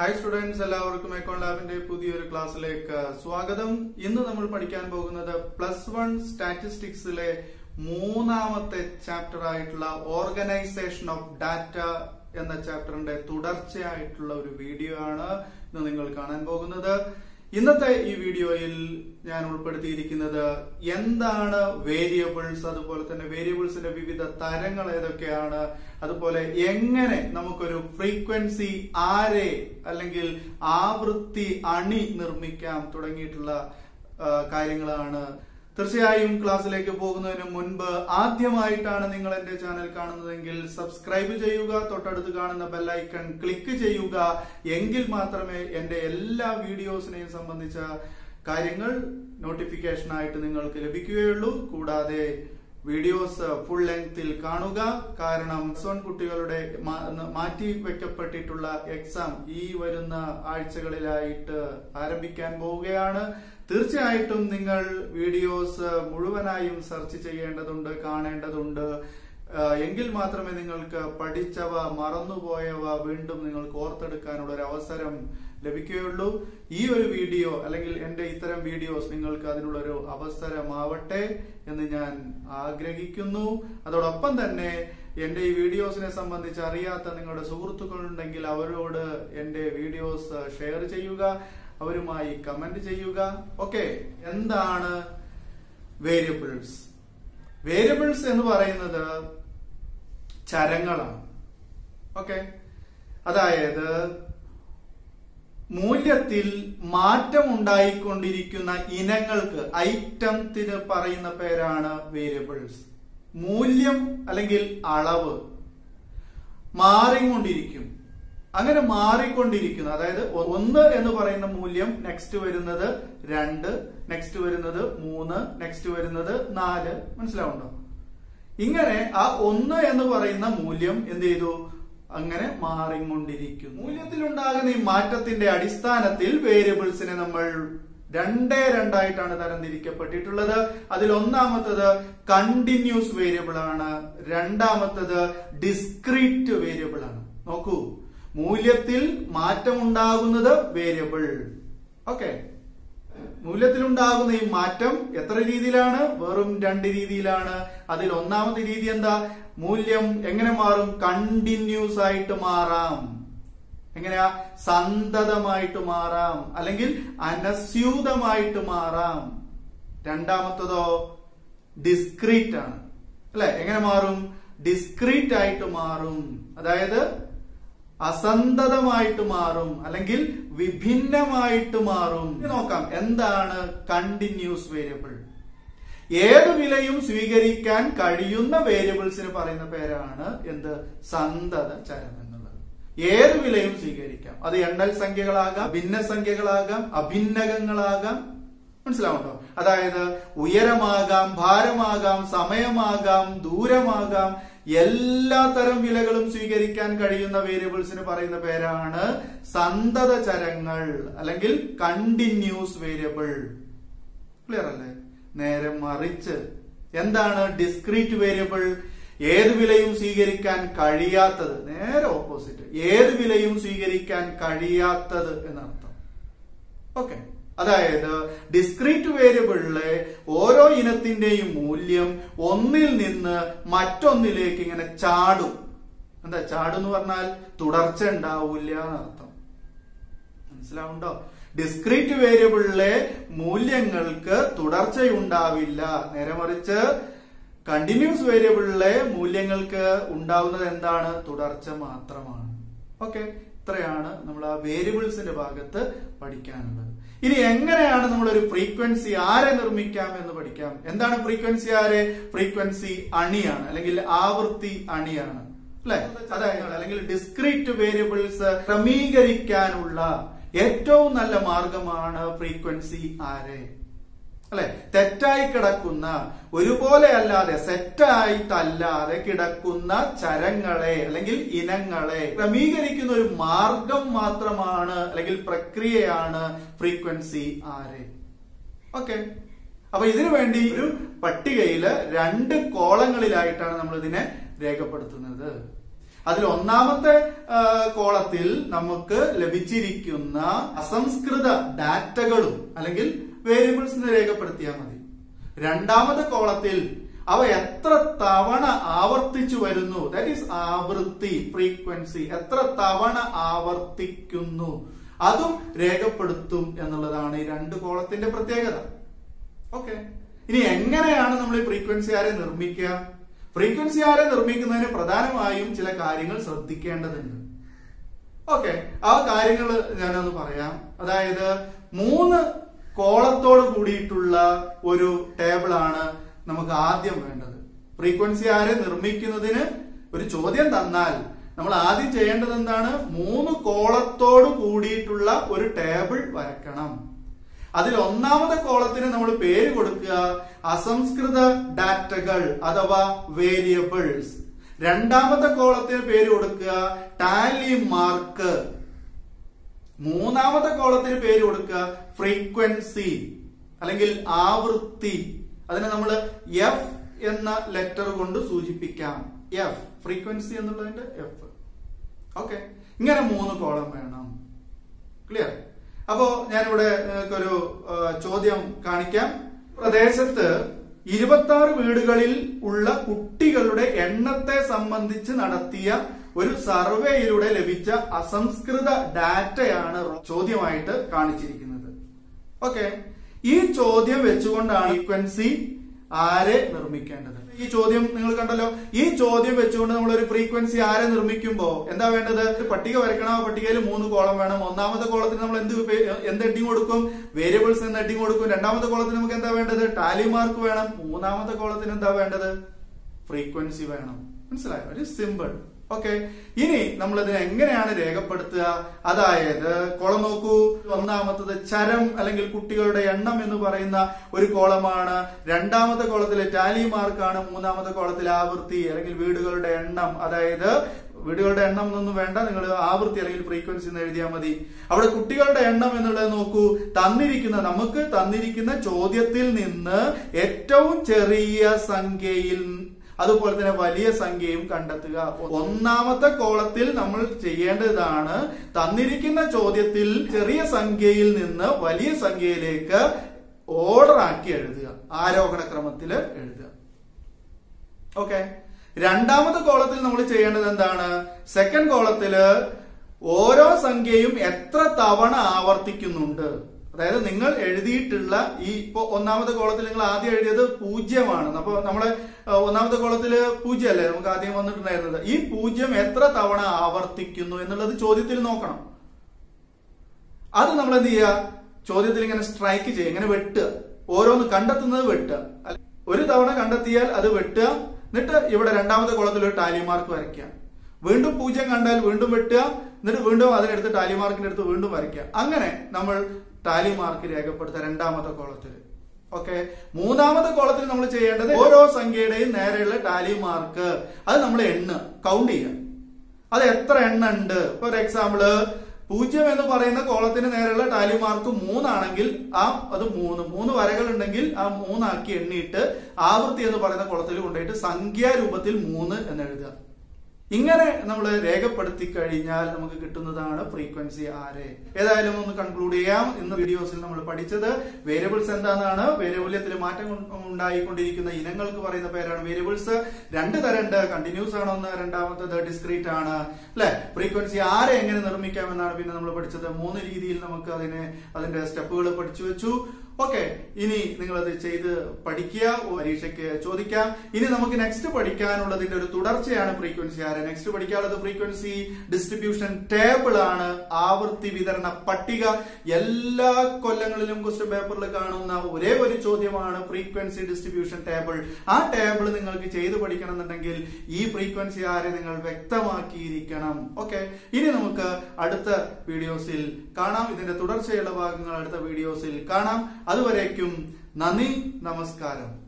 hi students എല്ലാവർക്കും എക്കോൺ ലാബിന്റെ പുതിയൊരു ക്ലാസ്സിലേക്ക് സ്വാഗതം ഇന്ന് നമ്മൾ പഠിക്കാൻ പോകുന്നത് പ്ലസ് വൺ സ്റ്റാറ്റിസ്റ്റിക്സിലെ മൂന്നാമത്തെ ചാപ്റ്റർ ആയിട്ടുള്ള ഓർഗനൈസേഷൻ ഓഫ് ഡാറ്റ എന്ന ചാപ്റ്ററിന്റെ തുടർച്ചയായിട്ടുള്ള ഒരു വീഡിയോ ആണ് ഇന്ന് നിങ്ങൾ കാണാൻ പോകുന്നത് ഇന്നത്തെ ഈ വീഡിയോയിൽ ഞാൻ ഉൾപ്പെടുത്തിയിരിക്കുന്നത് എന്താണ് വേരിയബിൾസ് അതുപോലെ തന്നെ വേരിയബിൾസിന്റെ വിവിധ തരങ്ങൾ ഏതൊക്കെയാണ് അതുപോലെ എങ്ങനെ നമുക്കൊരു ഫ്രീക്വൻസി ആരെ അല്ലെങ്കിൽ ആവൃത്തി അണി നിർമ്മിക്കാം തുടങ്ങിയിട്ടുള്ള ആ, കാര്യങ്ങളാണ് തീർച്ചയായും ക്ലാസ്സിലേക്ക് പോകുന്നതിന് മുൻപ് ആദ്യമായിട്ടാണ് നിങ്ങൾ എന്റെ ചാനൽ കാണുന്നതെങ്കിൽ സബ്സ്ക്രൈബ് ചെയ്യുക തൊട്ടടുത്ത് കാണുന്ന ബെല്ലൈക്കൺ ക്ലിക്ക് ചെയ്യുക എങ്കിൽ മാത്രമേ എന്റെ എല്ലാ വീഡിയോസിനെയും സംബന്ധിച്ച കാര്യങ്ങൾ നോട്ടിഫിക്കേഷൻ ആയിട്ട് നിങ്ങൾക്ക് ലഭിക്കുകയുള്ളൂ കൂടാതെ വീഡിയോസ് ഫുൾ ലെങ്ത്തിൽ കാണുക കാരണം സോൺ കുട്ടികളുടെ മാ- മാറ്റി വെക്കപ്പെട്ടിട്ടുള്ള എക്സാം ഈ വരുന്ന ആഴ്ചകളിലായിട്ട് ആരംഭിക്കാൻ പോവുകയാണ് തീർച്ചയായിട്ടും നിങ്ങൾ വീഡിയോസ് മുഴുവനായും സെർച്ച് ചെയ്യേണ്ടതുണ്ട് കാണേണ്ടതുണ്ട് ആ, എങ്കിൽ മാത്രമേ നിങ്ങൾക്ക് പഠിച്ചവ മറന്നുപോയവ വീണ്ടും നിങ്ങൾക്ക് ഓർത്തെടുക്കാനുള്ള ഒരു അവസരം ലഭിക്കുകയുള്ളൂ ഈ ഒരു വീഡിയോ അല്ലെങ്കിൽ എന്റെ ഇത്തരം വീഡിയോസ് നിങ്ങൾക്ക് അതിനുള്ളൊരു അവസരമാവട്ടെ എന്ന് ഞാൻ ആഗ്രഹിക്കുന്നു അതോടൊപ്പം തന്നെ എന്റെ ഈ വീഡിയോസിനെ സംബന്ധിച്ച് അറിയാത്ത നിങ്ങളുടെ സുഹൃത്തുക്കളുണ്ടെങ്കിൽ അവരോട് എന്റെ വീഡിയോസ് ഷെയർ ചെയ്യുക അവരുമായി കമന്റ് ചെയ്യുക ഓക്കെ എന്താണ് വേരിയബിൾസ് വേരിയബിൾസ് എന്ന് പറയുന്നത് ചരങ്ങളാണ് ഓക്കെ അതായത് മൂല്യത്തിൽ മാറ്റം ഉണ്ടായിക്കൊണ്ടിരിക്കുന്ന ഇനങ്ങൾക്ക് ഐറ്റത്തിന് പറയുന്ന പേരാണ് വേരിയബിൾസ് മൂല്യം അല്ലെങ്കിൽ അളവ് മാറിക്കൊണ്ടിരിക്കും അങ്ങനെ മാറിക്കൊണ്ടിരിക്കുന്നു അതായത് ഒന്ന് എന്ന് പറയുന്ന മൂല്യം നെക്സ്റ്റ് വരുന്നത് രണ്ട് നെക്സ്റ്റ് വരുന്നത് മൂന്ന് നെക്സ്റ്റ് വരുന്നത് നാല് മനസ്സിലാവുണ്ടോ ഇങ്ങനെ ആ ഒന്ന് എന്ന് പറയുന്ന മൂല്യം എന്ത് ചെയ്തു അങ്ങനെ മാറിക്കൊണ്ടിരിക്കുന്നു മൂല്യത്തിലുണ്ടാകുന്ന ഈ മാറ്റത്തിന്റെ അടിസ്ഥാനത്തിൽ വേരിയബിൾസിനെ നമ്മൾ രണ്ടേ രണ്ടായിട്ടാണ് തരംതിരിക്കപ്പെട്ടിട്ടുള്ളത് അതിൽ ഒന്നാമത്തത് കണ്ടിന്യൂസ് വേരിയബിൾ ആണ് രണ്ടാമത്തത് ഡിസ്ക്രീറ്റ് വേരിയബിൾ ആണ് നോക്കൂ മൂല്യത്തിൽ മാറ്റമുണ്ടാകുന്നത് വേരിയബിൾ ഓക്കെ മൂല്യത്തിലുണ്ടാകുന്ന ഈ മാറ്റം എത്ര രീതിയിലാണ് വെറും രണ്ട് രീതിയിലാണ് അതിൽ ഒന്നാമത്തെ രീതി എന്താ മൂല്യം എങ്ങനെ മാറും കണ്ടിന്യൂസ് ആയിട്ട് മാറാം എങ്ങനെയാ സന്തതമായിട്ട് മാറാം അല്ലെങ്കിൽ അനസ്യൂതമായിട്ട് മാറാം രണ്ടാമത്തതോ ഡിസ്ക്രീറ്റ് ആണ് അല്ലെ എങ്ങനെ മാറും ഡിസ്ക്രീറ്റ് ആയിട്ട് മാറും അതായത് അസന്തതമായിട്ട് മാറും അല്ലെങ്കിൽ വിഭിന്നമായിട്ട് മാറും ഇനി നോക്കാം എന്താണ് കണ്ടിന്യൂസ് വേരിയബിൾ ഏത് വിലയും സ്വീകരിക്കാൻ കഴിയുന്ന വേരിയബിൾസിന് പറയുന്ന പേരാണ് എന്ത് സന്തത ചരം എന്നുള്ളത് ഏത് വിലയും സ്വീകരിക്കാം അത് എണ്ണൽ സംഖ്യകളാകാം ഭിന്നസംഖ്യകളാകാം അഭിന്നകങ്ങളാകാം മനസ്സിലാവുണ്ടോ അതായത് ഉയരമാകാം ഭാരമാകാം സമയമാകാം ദൂരമാകാം എല്ലാ തരം വിലകളും സ്വീകരിക്കാൻ കഴിയുന്ന വേരിയബിൾസിന് പറയുന്ന പേരാണ് സന്തത ചരങ്ങൾ അല്ലെങ്കിൽ കണ്ടിന്യൂസ് വേരിയബിൾ ക്ലിയർ അല്ലേ നേരെ മറിച്ച് എന്താണ് ഡിസ്ക്രീറ്റ് വേരിയബിൾ ഏത് വിലയും സ്വീകരിക്കാൻ കഴിയാത്തത് നേരെ ഓപ്പോസിറ്റ് ഏത് വിലയും സ്വീകരിക്കാൻ കഴിയാത്തത് എന്നർത്ഥം ഓക്കെ അതായത് ഡിസ്ക്രീറ്റ് വേരിയബിളിലെ ഓരോ ഇനത്തിന്റെയും മൂല്യം ഒന്നിൽ നിന്ന് മറ്റൊന്നിലേക്ക് ഇങ്ങനെ ചാടും എന്താ ചാടും എന്ന് പറഞ്ഞാൽ തുടർച്ച ഉണ്ടാവില്ല എന്നർത്ഥം മനസ്സിലാവുണ്ടോ ഡിസ്ക്രീറ്റ് വേരിയബിളിലെ മൂല്യങ്ങൾക്ക് തുടർച്ചയുണ്ടാവില്ല നേരെ മറിച്ച് കണ്ടിന്യൂസ് വേരിയബിളിലെ മൂല്യങ്ങൾക്ക് ഉണ്ടാവുന്നത് എന്താണ് തുടർച്ച മാത്രമാണ് ഓക്കെ ഇത്രയാണ് നമ്മൾ ആ വേരിയബിൾസിന്റെ ഭാഗത്ത് പഠിക്കാനുള്ളത് ഇനി എങ്ങനെയാണ് നമ്മൾ ഒരു ഫ്രീക്വൻസി ആരെ നിർമ്മിക്കാം എന്ന് പഠിക്കാം എന്താണ് ഫ്രീക്വൻസി ആരെ ഫ്രീക്വൻസി അണിയാണ് അല്ലെങ്കിൽ ആവൃത്തി അണിയാണ് അല്ലെ അതായത് അല്ലെങ്കിൽ ഡിസ്ക്രീറ്റ് വേരിയബിൾസ് ക്രമീകരിക്കാനുള്ള ഏറ്റവും നല്ല മാർഗമാണ് ഫ്രീക്വൻസി ആരെ അല്ലെ തെറ്റായി കിടക്കുന്ന ഒരുപോലെ അല്ലാതെ സെറ്റായിട്ടല്ലാതെ കിടക്കുന്ന ചരങ്ങളെ അല്ലെങ്കിൽ ഇനങ്ങളെ ക്രമീകരിക്കുന്ന ഒരു മാർഗം മാത്രമാണ് അല്ലെങ്കിൽ പ്രക്രിയയാണ് ഫ്രീക്വൻസി ആരെ ഓക്കെ അപ്പൊ ഇതിനു വേണ്ടി ഒരു പട്ടികയില് രണ്ട് കോളങ്ങളിലായിട്ടാണ് നമ്മൾ ഇതിനെ രേഖപ്പെടുത്തുന്നത് അതിൽ ഒന്നാമത്തെ ആ, കോളത്തിൽ നമുക്ക് ലഭിച്ചിരിക്കുന്ന അസംസ്കൃത ഡാറ്റകളും അല്ലെങ്കിൽ വേരിയബിൾസ് രേഖപ്പെടുത്തിയാൽ മതി രണ്ടാമത്തെ കോളത്തിൽ അവ എത്ര തവണ ആവർത്തിച്ചു വരുന്നു ദാറ്റ് ഈസ് ആവൃത്തി ഫ്രീക്വൻസി എത്ര തവണ ആവർത്തിക്കുന്നു അതും രേഖപ്പെടുത്തും എന്നുള്ളതാണ് ഈ രണ്ട് കോളത്തിന്റെ പ്രത്യേകത ഓക്കെ ഇനി എങ്ങനെയാണ് നമ്മൾ ഈ ഫ്രീക്വൻസി ആരെ നിർമ്മിക്കുക ഫ്രീക്വൻസി ആരെ നിർമ്മിക്കുന്നതിന് പ്രധാനമായും ചില കാര്യങ്ങൾ ശ്രദ്ധിക്കേണ്ടതുണ്ട് ഓക്കെ ആ കാര്യങ്ങൾ ഞാനൊന്ന് പറയാം അതായത് മൂന്ന് കോളത്തോട് കൂടിയിട്ടുള്ള ഒരു ടേബിൾ ആണ് നമുക്ക് ആദ്യം വേണ്ടത് ഫ്രീക്വൻസി ആരെ നിർമ്മിക്കുന്നതിന് ഒരു ചോദ്യം തന്നാൽ നമ്മൾ ആദ്യം ചെയ്യേണ്ടത് എന്താണ് മൂന്ന് കോളത്തോട് കൂടിയിട്ടുള്ള ഒരു ടേബിൾ വരക്കണം അതിൽ ഒന്നാമത്തെ കോളത്തിന് നമ്മൾ പേര് കൊടുക്കുക അസംസ്കൃത ഡാറ്റകൾ അഥവാ വേരിയബിൾസ് രണ്ടാമത്തെ കോളത്തിന് പേര് കൊടുക്കുക ടാലി മാർക്ക് മൂന്നാമത്തെ കോളത്തിന് പേര് കൊടുക്കുക ഫ്രീക്വൻസി അല്ലെങ്കിൽ ആവൃത്തി അതിനെ നമ്മൾ എഫ് എന്ന ലെറ്റർ കൊണ്ട് സൂചിപ്പിക്കാം എഫ് ഫ്രീക്വൻസി എന്നുള്ളതിന്റെ എഫ് ഓക്കെ ഇങ്ങനെ മൂന്ന് കോളം വേണം ക്ലിയർ അപ്പോ ഞാനിവിടെ നിങ്ങൾക്കൊരു ആ, ചോദ്യം കാണിക്കാം പ്രദേശത്ത് ഇരുപത്തി ആറ് വീടുകളിൽ ഉള്ള കുട്ടികളുടെ എണ്ണത്തെ സംബന്ധിച്ച് നടത്തിയ ഒരു സർവേയിലൂടെ ലഭിച്ച അസംസ്കൃത ഡാറ്റയാണ് ചോദ്യമായിട്ട് കാണിച്ചിരിക്കുന്നത് ഓക്കെ ഈ ചോദ്യം വെച്ചുകൊണ്ടാണ് ഫ്രീക്വൻസി ആരെ നിർമ്മിക്കേണ്ടത് ഈ ചോദ്യം നിങ്ങൾ കണ്ടല്ലോ ഈ ചോദ്യം വെച്ചുകൊണ്ട് നമ്മൾ ഒരു ഫ്രീക്വൻസി ആരെ നിർമ്മിക്കുമ്പോ എന്താ വേണ്ടത് ഒരു പട്ടിക വരയ്ക്കണം ആ പട്ടികയിൽ മൂന്ന് കോളം വേണം ഒന്നാമത്തെ കോളത്തിന് നമ്മൾ എന്ത് പേ- എന്ത് ഹെഡിങ് കൊടുക്കും വേരിയബിൾസ് എന്ന ഹെഡിങ് കൊടുക്കും രണ്ടാമത്തെ കോളത്തിന് നമുക്ക് എന്താ വേണ്ടത് ടാലി മാർക്ക് വേണം മൂന്നാമത്തെ കോളത്തിന് എന്താ വേണ്ടത് ഫ്രീക്വൻസി വേണം മനസ്സിലായോ ഒരു സിമ്പിൾ ഓക്കെ ഇനി നമ്മൾ ഇതിനെ എങ്ങനെയാണ് രേഖപ്പെടുത്തുക അതായത് കോളം നോക്കൂ ഒന്നാമത്തത് ചരം അല്ലെങ്കിൽ കുട്ടികളുടെ എണ്ണം എന്ന് പറയുന്ന ഒരു കോളമാണ് രണ്ടാമത്തെ കോളത്തിലെ ടാലി മാർക്കാണ് മൂന്നാമത്തെ കോളത്തിൽ ആവൃത്തി അല്ലെങ്കിൽ വീടുകളുടെ എണ്ണം അതായത് വീടുകളുടെ എണ്ണം എന്നൊന്നും വേണ്ട നിങ്ങൾ ആവൃത്തി അല്ലെങ്കിൽ ഫ്രീക്വൻസി എന്ന് എഴുതിയാൽ മതി അവിടെ കുട്ടികളുടെ എണ്ണം എന്നുള്ളത് നോക്കൂ തന്നിരിക്കുന്ന നമുക്ക് തന്നിരിക്കുന്ന ചോദ്യത്തിൽ നിന്ന് ഏറ്റവും ചെറിയ സംഖ്യയിൽ അതുപോലെ തന്നെ വലിയ സംഖ്യയും കണ്ടെത്തുക ഒന്നാമത്തെ കോളത്തിൽ നമ്മൾ ചെയ്യേണ്ടതാണ് തന്നിരിക്കുന്ന ചോദ്യത്തിൽ ചെറിയ സംഖ്യയിൽ നിന്ന് വലിയ സംഖ്യയിലേക്ക് ഓർഡർ ആക്കി എഴുതുക ആരോഹണ ക്രമത്തിൽ എഴുതുക ഓക്കെ രണ്ടാമത്തെ കോളത്തിൽ നമ്മൾ ചെയ്യേണ്ടത് എന്താണ് സെക്കൻഡ് കോളത്തില് ഓരോ സംഖ്യയും എത്ര തവണ ആവർത്തിക്കുന്നുണ്ട് അതായത് നിങ്ങൾ എഴുതിയിട്ടുള്ള ഈ ഇപ്പൊ ഒന്നാമത്തെ കോളത്തിൽ നിങ്ങൾ ആദ്യം എഴുതിയത് പൂജ്യമാണ് അപ്പൊ നമ്മളെ ആ, ഒന്നാമത്തെ കോളത്തില് പൂജ്യമല്ലേ നമുക്ക് ആദ്യം വന്നിട്ടുണ്ടായിരുന്നത് ഈ പൂജ്യം എത്ര തവണ ആവർത്തിക്കുന്നു എന്നുള്ളത് ചോദ്യത്തിൽ നോക്കണം അത് നമ്മൾ എന്ത് ചെയ്യുക ചോദ്യത്തിൽ ഇങ്ങനെ സ്ട്രൈക്ക് ചെയ്യുക ഇങ്ങനെ വെട്ടുക ഓരോന്ന് കണ്ടെത്തുന്നത് വെട്ടുക അല്ല, ഒരു തവണ കണ്ടെത്തിയാൽ അത് വെട്ടുക എന്നിട്ട് ഇവിടെ രണ്ടാമത്തെ കോളത്തിൽ ഒരു ടാലി മാർക്ക് വരയ്ക്കുക വീണ്ടും പൂജ്യം കണ്ടാൽ വീണ്ടും വെട്ടുക എന്നിട്ട് വീണ്ടും അതിനെടുത്ത് ടാലി മാർക്കിന്റെ അടുത്ത് വീണ്ടും വരയ്ക്കുക അങ്ങനെ നമ്മൾ ടാലി മാർക്ക് രേഖപ്പെടുത്തുക രണ്ടാമത്തെ കോളത്തിൽ ഓക്കെ മൂന്നാമത്തെ കോളത്തിൽ നമ്മൾ ചെയ്യേണ്ടത് ഓരോ സംഖ്യയുടെയും നേരെയുള്ള ടാലി മാർക്ക് അത് നമ്മൾ എണ്ണുക കൗണ്ട് ചെയ്യുക അത് എത്ര എണ്ണ ഉണ്ട് ഫോർ എക്സാമ്പിള് പൂജ്യം എന്ന് പറയുന്ന കോളത്തിന് നേരെയുള്ള ടാലി മാർക്ക് മൂന്നാണെങ്കിൽ ആ അത് മൂന്ന് മൂന്ന് വരകൾ ഉണ്ടെങ്കിൽ ആ മൂന്നാക്കി എണ്ണിയിട്ട് ആവൃത്തി എന്ന് പറയുന്ന കോളത്തിൽ കൊണ്ടുപോയിട്ട് സംഖ്യാരൂപത്തിൽ മൂന്ന് എന്ന് എഴുതുക ഇങ്ങനെ നമ്മൾ രേഖപ്പെടുത്തി കഴിഞ്ഞാൽ നമുക്ക് കിട്ടുന്നതാണ് ഫ്രീക്വൻസി ആരെ ഏതായാലും ഒന്ന് കൺക്ലൂഡ് ചെയ്യാം ഇന്ന് വീഡിയോസിൽ നമ്മൾ പഠിച്ചത് വേരിയബിൾസ് എന്താണെന്നാണ് വേരിയബിളത്തിൽ മാറ്റം ഉ- ഉണ്ടായിക്കൊണ്ടിരിക്കുന്ന ഇനങ്ങൾക്ക് പറയുന്ന പേരാണ് വേരിയബിൾസ് രണ്ട് തരമുണ്ട് കണ്ടിന്യൂസ് ആണ് ഒന്ന് രണ്ടാമത്തത് ഡിസ്ക്രീറ്റ് ആണ് അല്ലെ ഫ്രീക്വൻസി ആരെ എങ്ങനെ നിർമ്മിക്കാമെന്നാണ് പിന്നെ നമ്മൾ പഠിച്ചത് മൂന്ന് രീതിയിൽ നമുക്ക് അതിനെ അതിന്റെ സ്റ്റെപ്പുകൾ പഠിച്ചു വെച്ചു ഓക്കെ ഇനി നിങ്ങൾ അത് ചെയ്ത് പഠിക്കുക പരീക്ഷയ്ക്ക് ചോദിക്കാം ഇനി നമുക്ക് നെക്സ്റ്റ് പഠിക്കാനുള്ളതിന്റെ ഒരു തുടർച്ചയാണ് ഫ്രീക്വൻസി ആരെ നെക്സ്റ്റ് പഠിക്കാനുള്ളത് ഫ്രീക്വൻസി ഡിസ്ട്രിബ്യൂഷൻ ടേബിൾ ആണ് ആവൃത്തി വിതരണ പട്ടിക എല്ലാ കൊല്ലങ്ങളിലും ക്വസ്റ്റ്യൻ പേപ്പറിൽ കാണുന്ന ഒരേ ഒരു ചോദ്യമാണ് ഫ്രീക്വൻസി ഡിസ്ട്രിബ്യൂഷൻ ടേബിൾ ആ ടേബിൾ നിങ്ങൾക്ക് ചെയ്ത് പഠിക്കണം എന്നുണ്ടെങ്കിൽ ഈ ഫ്രീക്വൻസി ആരെ നിങ്ങൾ വ്യക്തമാക്കിയിരിക്കണം ഓക്കെ ഇനി നമുക്ക് അടുത്ത വീഡിയോസിൽ കാണാം ഇതിന്റെ തുടർച്ചയുള്ള ഭാഗങ്ങൾ അടുത്ത വീഡിയോസിൽ കാണാം അതുവരേക്കും നന്ദി നമസ്കാരം